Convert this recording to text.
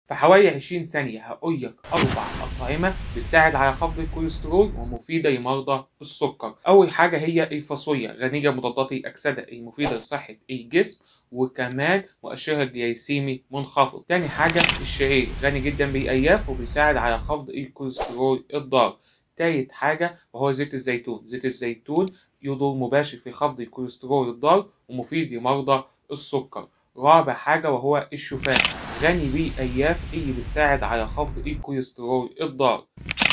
في حوالي 20 ثانية هقول لك أربع أطعمة بتساعد على خفض الكوليسترول ومفيدة لمرضى السكر. أول حاجة هي الفاصوليا غنية بمضادات الأكسدة المفيدة لصحة الجسم وكمان مؤشرها الجلايسيمي منخفض. تاني حاجة الشعير غني جدا بالألياف وبيساعد على خفض الكوليسترول الضار. تالت حاجة وهو زيت الزيتون، زيت الزيتون له دور مباشر في خفض الكوليسترول الضار ومفيد لمرضى السكر. رابع حاجة وهو الشوفان غني بالألياف اللي بتساعد على خفض الكوليسترول الضار